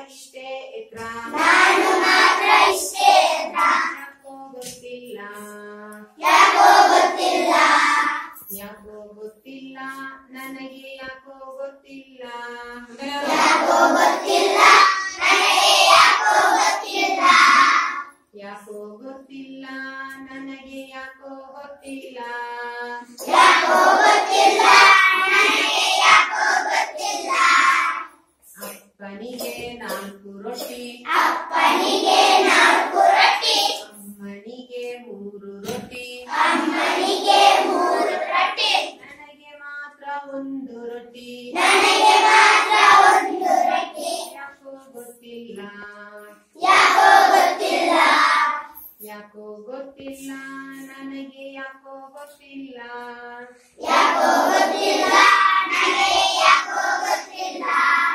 ಇಷ್ಟೇ ಎತ್ರ ನಾನು ಮಾತ್ರ ಇಷ್ಟೇ ಎತ್ರ ಯಾಕೋ ಗೊತ್ತಿಲ್ಲ ಯಾಕೋ ಗೊತ್ತಿಲ್ಲ ಯಾಕೋ ಗೊತ್ತಿಲ್ಲ ನನಗೆ ಯಾಕೋ ಗೊತ್ತಿಲ್ಲ ಯಾಕೋ ಗೊತ್ತಿಲ್ಲ ನನಗೆ ಯಾಕೋ ಗೊತ್ತಿಲ್ಲ ಯಾಕೋ ಗೊತ್ತಿಲ್ಲ ನನಗೆ ಯಾಕೋ ಗೊತ್ತಿಲ್ಲ ಯಾಕೋ ಗೊತ್ತಿಲ್ಲ ನನಗೆ ಯಾಕೋ ಗೊತ್ತಿಲ್ಲ ಅಪ್ಪನಿಗೆ ನಾಲ್ಕು ರೊಟ್ಟಿ ಅಪ್ಪನಿಗೆ ನಾಲ್ಕು ರೊಟ್ಟಿ ಅಮ್ಮನಿಗೆ ಮೂರು ರೊಟ್ಟಿ ಅಮ್ಮನಿಗೆ ಮೂರು ರೊಟ್ಟಿ ನನಗೆ ಮಾತ್ರ ಒಂದು ರೊಟ್ಟಿ ನನಗೆ ಮಾತ್ರ ಒಂದು ರೊಟ್ಟಿ ಯಾಕೋ ಗೊತ್ತಿಲ್ಲ ಯಾಕೋ ಗೊತ್ತಿಲ್ಲ ಯಾಕೋ ಗೊತ್ತಿಲ್ಲ ನನಗೆ ಯಾಕೋ ಗೊತ್ತಿಲ್ಲ ಯಾಕೋ ಗೊತ್ತಿಲ್ಲ ನನಗೆ ಯಾಕೋ ಗೊತ್ತಿಲ್ಲ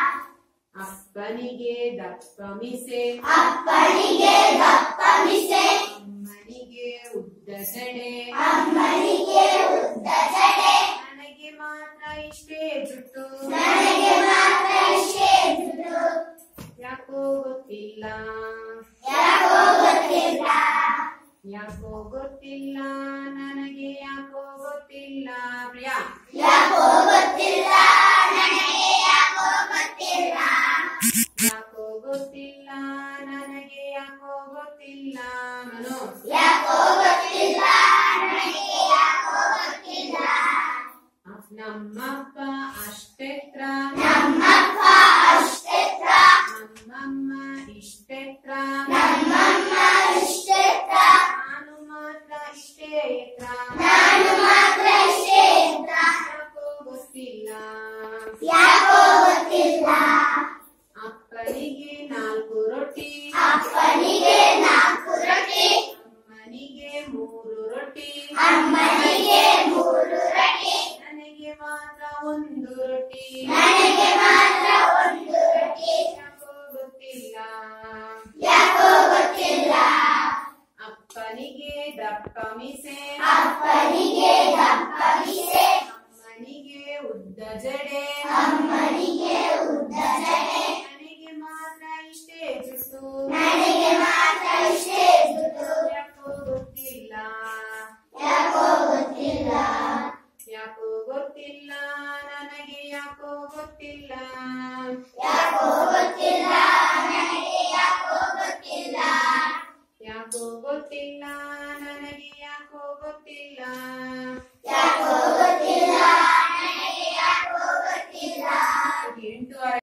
ಅಪ್ಪನಿಗೆ ದಪ್ಪ ಮಿಸೆ ಅಪ್ಪನಿಗೆ ದಪ್ಪ ಮಿಸೆ ಅಮ್ಮನಿಗೆ ಉದ್ದ ಜಡೆ ಅಮ್ಮನಿಗೆ ಉದ್ದ ಜಡೆ ನನಗೆ ಮಾತ್ರ ಇಷ್ಟೇ ಜುಟ್ಟು ನನಗೆ ಮಾತ್ರ ಇಷ್ಟೇ ದುಡ್ಡು ಯಾಕೋ ಗೊತ್ತಿಲ್ಲ ಯಾಕೋ ಗೊತ್ತಿಲ್ಲ ಯಾಕೋ ಗೊತ್ತಿಲ್ಲ ನನಗೆ ಯಾಕೋ ಗೊತ್ತಿಲ್ಲ ಪ್ರಿಯಾ ಯಾಕೋ ಗೊತ್ತಿಲ್ಲ ನನಗೆ ಯಾಕೋ ಗೊತ್ತಿಲ್ಲ ಯಾಕೋ ಗೊತ್ತಿಲ್ಲ ನನಗೆ ಯಾಕೋ ಗೊತ್ತಿಲ್ಲ ಮನು ಯಾಕೋ ಗೊತ್ತಿಲ್ಲ ನನಗೆ ಯಾಕೋ ಗೊತ್ತಿಲ್ಲ ಅಪ್- ನಮ್ಮಪ್ಪ ಅಷ್ಟೆತ್ರ ನಮ್ಮಪ್ಪ ಅಷ್ಟೆತ್ರ ನಮ್ಮಮ್ಮ ಇಷ್ಟೆತ್ರ ನಮ್ಮಮ್ಮ ಇಷ್ಟೆತ್ರ ನಾನು ಮಾತ್ರ ಇಷ್ಟೇ ಎತ್ರ ನಾನು ಮಾತ್ರ ಇಷ್ಟೇ ಎತ್ರ ಯಾಕೋ ಗೊತ್ತಿಲ್ಲ ಯಾಕೋ ಗೊತ್ತಿಲ್ಲ ಅಪ್ಪನಿಗೆ ನಾಲ್ಕು ರೊಟ್ಟಿ ಅಪ್ಪನಿಗೆ ನಾಲ್ಕು ರೊಟ್ಟಿ ಅಮ್ಮನಿಗೆ ಮೂರು ರೊಟ್ಟಿ ಅಮ್ಮನಿಗೆ ಮೂರು ರೊಟ್ಟಿ ನನಗೆ ಮಾತ್ರ ಒಂದು ರೊಟ್ಟಿ ನನಗೆ ಮಾತ್ರ ಒಂದು ರೊಟ್ಟಿ ಯಾಕೋ ಗೊತ್ತಿಲ್ಲ ಯಾಕೋ ಗೊತ್ತಿಲ್ಲ ಅಪ್ಪನಿಗೆ ದಪ್ಪ ಮೀಸೆ ಅಪ್ಪನಿಗೆ ದಪ್ಪ ಮೀಸೆ ಅಮ್ಮನಿಗೆ ಉದ್ದ ಜಡೆ ಅಮ್ಮನಿಗೆ ಉದ್ದ ಜಡೆ ನನಗೆ ಮಾತ್ರ ಇಷ್ಟೇ ಜುಟ್ಟು ನನಗೆ ಮಾತ್ರ ಇಷ್ಟೇ ದುಡ್ಡು ಯಾಕೋ ಗೊತ್ತಿಲ್ಲ ಯಾಕೋ ಗೊತ್ತಿಲ್ಲ ಯಾಕೋ ಗೊತ್ತಿಲ್ಲ ನನಗೆ ಯಾಕೋ ಗೊತ್ತಿಲ್ಲ ಯಾಕೋ ಗೊತ್ತಿಲ್ಲ ನನಗೆ ಯಾಕೋ ಗೊತ್ತಿಲ್ಲ ಯಾಕೋ ಗೊತ್ತಿಲ್ಲ ನನಗೆ ಯಾಕೋ ಗೊತ್ತಿಲ್ಲ ಯಾಕೋ ಗೊತ್ತಿಲ್ಲ